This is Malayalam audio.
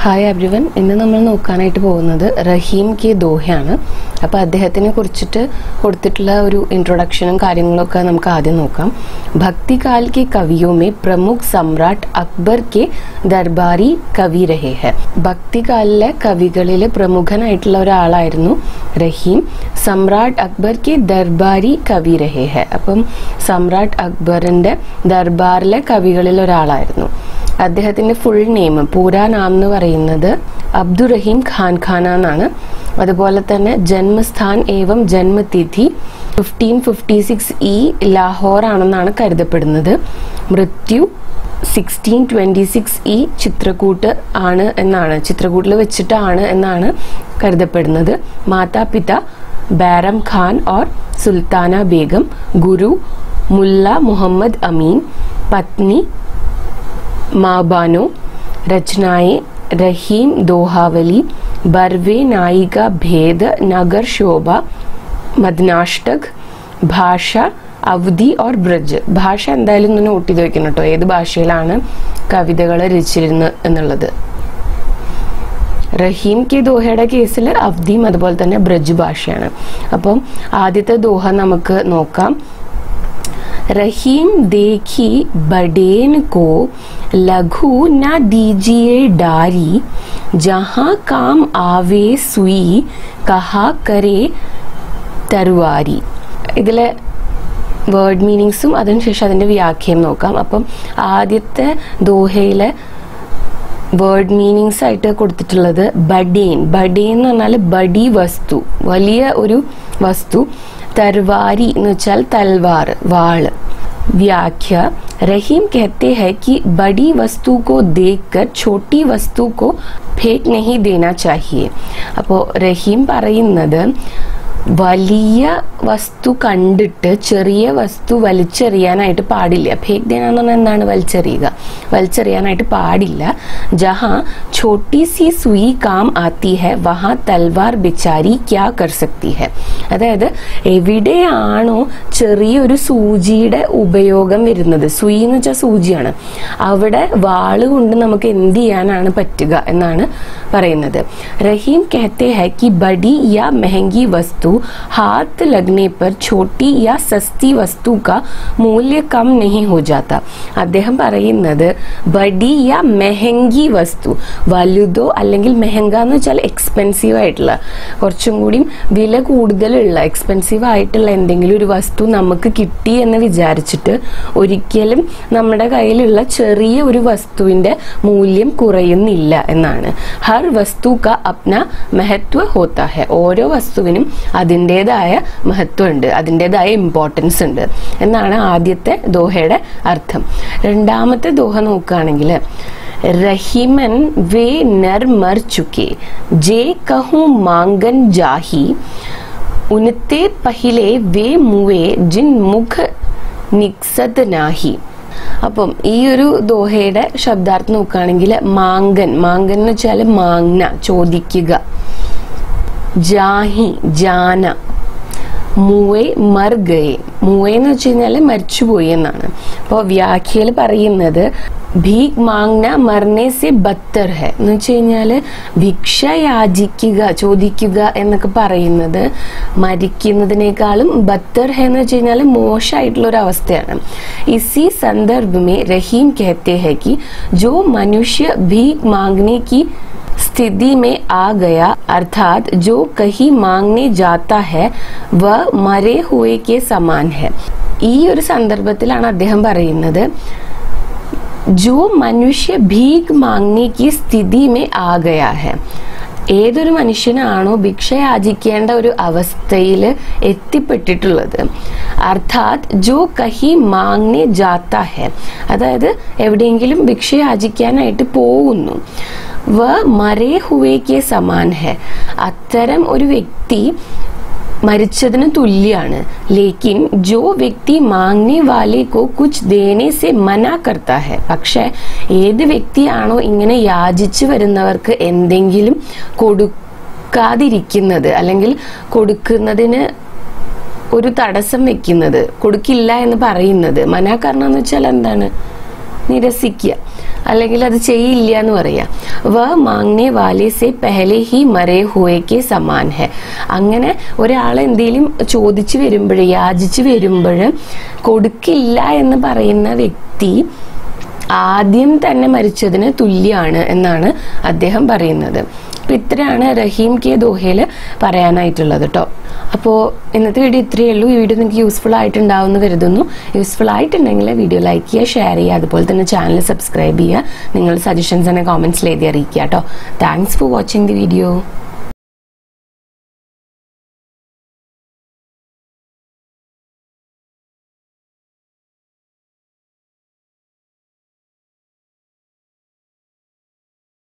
ഹായ് എവ്രിവൻ ഇന്ന് നമ്മൾ നോക്കാനായിട്ട് പോകുന്നത് റഹീം കെ ദോഹയാണ് അപ്പോൾ അദ്ദേഹത്തിനെ കുറിച്ചിട്ട് കൊടുത്തിട്ടുള്ള ഒരു ഇൻട്രൊഡക്ഷനും കാര്യങ്ങളൊക്കെ നമുക്ക് ആദ്യം നോക്കാം ഭക്തികാൽ के कवियों में प्रमुख सम्राट അക്ബർ കെ ദർബാരി കവി രഹേ ഹെ ഭക്തികാലിലെ കവികളിൽ പ്രമുഖനായിട്ടുള്ള ഒരാളായിരുന്നു റഹീം സമ്രാട്ട് അക്ബർ കെ ദർബാരി കവി രഹേ ഹെ അപ്പം സമ്രാട്ട് അക്ബറിന്റെ ദർബാറിലെ കവികളിൽ ഒരാളായിരുന്നു അദ്ദേഹത്തിന്റെ ഫുൾ നെയിം പൂരാ നാം എന്ന് പറയുന്നത് അബ്ദുറഹീം ഖാൻ ഖാന എന്നാണ് അതുപോലെ തന്നെ ജന്മസ്ഥാൻ ഏവം ജന്മതിഥി ഫിഫ്റ്റീൻ ഫിഫ്റ്റി സിക്സ് ഇ ലാഹോർ ആണെന്നാണ് കരുതപ്പെടുന്നത് മൃത്യു സിക്സ്റ്റീൻ ട്വന്റി സിക്സ് ഇ ചിത്രകൂട്ട് ആണ് എന്നാണ് ചിത്രകൂട്ടിൽ വെച്ചിട്ടാണ് എന്നാണ് കരുതപ്പെടുന്നത് മാതാപിത ബാരം ഖാൻ और സുൽത്താന ബേഗം ഗുരു മുല്ല മുഹമ്മദ് അമീൻ പത്നി മാബാനോ रचनाएं रहीम दोहावली बर्वे नायिका भेद नगर शोभा മദ്നാഷ്ടക് ഭാഷ അവധി ഓർ ബ്രജ് ഭാഷ എന്തായാലും ഒന്ന് നോട്ട് ചെയ്ത് വെക്കണം കേട്ടോ ഏത് ഭാഷയിലാണ് കവിതകൾ രചിച്ചിരുന്നത് എന്നുള്ളത് റഹീം കെ ദോഹയുടെ കേസിൽ അവധിയും അതുപോലെ തന്നെ ബ്രജ് ഭാഷയാണ് അപ്പം ആദ്യത്തെ ദോഹ നമുക്ക് നോക്കാം रहीम देखी बडेन को लघु न दीजिए डारी जहां काम आवे सुई कहा करे തരുവാരി ഇതിലെ വേർഡ് മീനിങ്സും അതിനുശേഷം അതിൻ്റെ വ്യാഖ്യാനം നോക്കാം അപ്പം ആദ്യത്തെ ദോഹയിലെ വേർഡ് മീനിങ്സ് ആയിട്ട് കൊടുത്തിട്ടുള്ളത് ബഡേൻ ബഡേൻ എന്ന് പറഞ്ഞാൽ ബഡി വസ്തു വലിയ ഒരു വസ്തു തർവാരി എന്ന് വെച്ചാൽ തൽവാർ വാള് व्याख्या रहीम कहते हैं कि बड़ी वस्तु को देखकर छोटी वस्तु को फेंक नहीं देना चाहिए അപ്പോൾ റഹീം പറയുന്നത് വലിയ വസ്തു കണ്ടിട്ട് ചെറിയ വസ്തു വലിച്ചെറിയാനായിട്ട് പാടില്ല ഫേക്ക് ദേന എന്ന് പറഞ്ഞാൽ എന്താണ് വലിച്ചെറിയുക വലിച്ചെറിയാനായിട്ട് പാടില്ല ജഹാ ഛോട്ടി സി സുയി കാം ആത്തി ഹെ വഹാ തൽവാർ ബിച്ചാരി ക്യാ കർ സക്തി ഹെ അതായത് എവിടെയാണോ ചെറിയൊരു സൂചിയുടെ ഉപയോഗം വരുന്നത് സുയി എന്ന് വെച്ചാൽ സൂചിയാണ് അവിടെ വാള് കൊണ്ട് നമുക്ക് എന്ത് ചെയ്യാനാണ് പറ്റുക എന്നാണ് പറയുന്നത് റഹീം कहते हैं कि बड़ी या महंगी वस्तु हाथ लगने पर छोटी या सस्ती वस्तु का മൂല്യ കം नहीं हो जाता അദ്ദേഹം പറയുന്നത് ബഡി യാ മെഹങ്കി വസ്തു വലുതോ അല്ലെങ്കിൽ മെഹങ്ക എന്ന് വെച്ചാൽ എക്സ്പെൻസീവ് ആയിട്ടുള്ള കുറച്ചും കൂടി വില കൂടുതലുള്ള എക്സ്പെൻസീവ് ആയിട്ടുള്ള എന്തെങ്കിലും ഒരു വസ്തു നമുക്ക് കിട്ടി എന്ന് വിചാരിച്ചിട്ട് ഒരിക്കലും നമ്മുടെ കയ്യിലുള്ള ചെറിയ ഒരു വസ്തുവിന്റെ മൂല്യം കുറയുന്നില്ല എന്നാണ് ഹർ വസ്തു ക അപ്ന മഹത്വ ഹോത്ത ഹെ ഓരോ വസ്തുവിനും അതിൻ്റെതായ മഹത്വം ഉണ്ട് അതിൻ്റെതായ ഇമ്പോർട്ടൻസ് ഉണ്ട് എന്നാണ് ആദ്യത്തെ ദോഹയുടെ അർത്ഥം രണ്ടാമത്തെ ദോഹ നോക്കുകയാണെങ്കിൽ रहीमन वे नर मर चुके जे कहूँ मांगन जाही उनते पहले वे मुए जिन मुख നിക്സത് നാഹി അപ്പം ഈ ഒരു ദോഹയുടെ ശബ്ദാർത്ഥം നോക്കുകയാണെങ്കിൽ മാങ്കൻ മാങ്കൻ എന്ന് വെച്ചാൽ മാങ്ന ചോദിക്കുക ജാഹി ജാന മൂവെ മർ ഗയെ മൂവെ എന്ന് വെച്ച് കഴിഞ്ഞാൽ മരിച്ചുപോയി എന്നാണ് അപ്പോൾ വ്യാഖ്യയിൽ പറയുന്നത് ഭീക് മാങ്ന മർനെ സെ ബത്തർ ഹെ എന്ന് വെച്ച് കഴിഞ്ഞാൽ ഭിക്ഷ യാചിക്കുക ചോദിക്കുക എന്നൊക്കെ പറയുന്നത് മരിക്കുന്നതിനേക്കാളും ബത്തർ ഹെ എന്ന് വെച്ച് കഴിഞ്ഞാൽ മോശമായിട്ടുള്ള ഒരു അവസ്ഥയാണ് ഇസി സന്ദർഭ മേ റഹീം कहते हैं कि जो मनुष्य भीख मांगने की स्थिति में आ गया अर्थात जो कहीं मांगने जाता है वह मरे हुए के समान है ഈ ഒരു സന്ദർഭത്തിലാണ് അദ്ദേഹം പറയുന്നത് ജോ മനുഷ്യ ഭീഖ് മാങ്ങനെ കി സ്ഥിതി മേ ആ ഗയാ ഹെ ഏതൊരു മനുഷ്യനാണോ ഭിക്ഷ യാചിക്കേണ്ട ഒരു അവസ്ഥയിൽ എത്തിപ്പെട്ടിട്ടുള്ളത് അർത്ഥാത് ജോ കഹി മാങ്ങനെ ജാത്ത ഹെ അതായത് എവിടെയെങ്കിലും ഭിക്ഷ യാചിക്കാനായിട്ട് പോകുന്നു വ മരേ ഹുവേക്ക് സമാൻ ഹെ അത്തരം ഒരു വ്യക്തി മരിച്ചതിന് തുല്യാണ് ലേക്കിൻ ജോ വ്യക്തി മാങ്ങനെ വാലെ കോ കുച്ച് ദേനെ സെ മന കർത്ത ഹെ പക്ഷെ ഏത് വ്യക്തിയാണോ ഇങ്ങനെ യാചിച്ചു വരുന്നവർക്ക് എന്തെങ്കിലും കൊടുക്കാതിരിക്കുന്നത് അല്ലെങ്കിൽ കൊടുക്കുന്നതിന് ഒരു തടസ്സം വെക്കുന്നത് കൊടുക്കില്ല എന്ന് പറയുന്നത് മനാകരണം എന്ന് വെച്ചാൽ എന്താണ് നിരസിക്കുക അല്ലെങ്കിൽ അത് ചെയ്യില്ല എന്ന് പറയാം വ മാങ്ങനെ വാലെ സെ പെഹലെ ഹി മരേ ഹുവയ്ക്ക് സമാൻ ഹെ അങ്ങനെ ഒരാൾ എന്തെങ്കിലും ചോദിച്ചു വരുമ്പോൾ യാചിച്ചു വരുമ്പോൾ കൊടുക്കില്ല എന്ന് പറയുന്ന വ്യക്തി ആദ്യം തന്നെ മരിച്ചതിന് തുല്യാണ് എന്നാണ് അദ്ദേഹം പറയുന്നത് അപ്പൊ ഇത്രയാണ് റഹീം കെ ദോഹയില് പറയാനായിട്ടുള്ളത് കേട്ടോ അപ്പോൾ ഇന്നത്തെ വീഡിയോ ഇത്രയേ ഉള്ളൂ ഈ വീഡിയോ നിങ്ങൾക്ക് യൂസ്ഫുൾ ആയിട്ടുണ്ടാവുമെന്ന് കരുതുന്നു യൂസ്ഫുൾ ആയിട്ടുണ്ടെങ്കിൽ വീഡിയോ ലൈക്ക് ചെയ്യുക ഷെയർ ചെയ്യുക അതുപോലെ തന്നെ ചാനൽ സബ്സ്ക്രൈബ് ചെയ്യുക നിങ്ങളുടെ സജഷൻസ് തന്നെ കോമെന്റ്സിൽ എഴുതി അറിയിക്കുക കേട്ടോ thanks for watching the video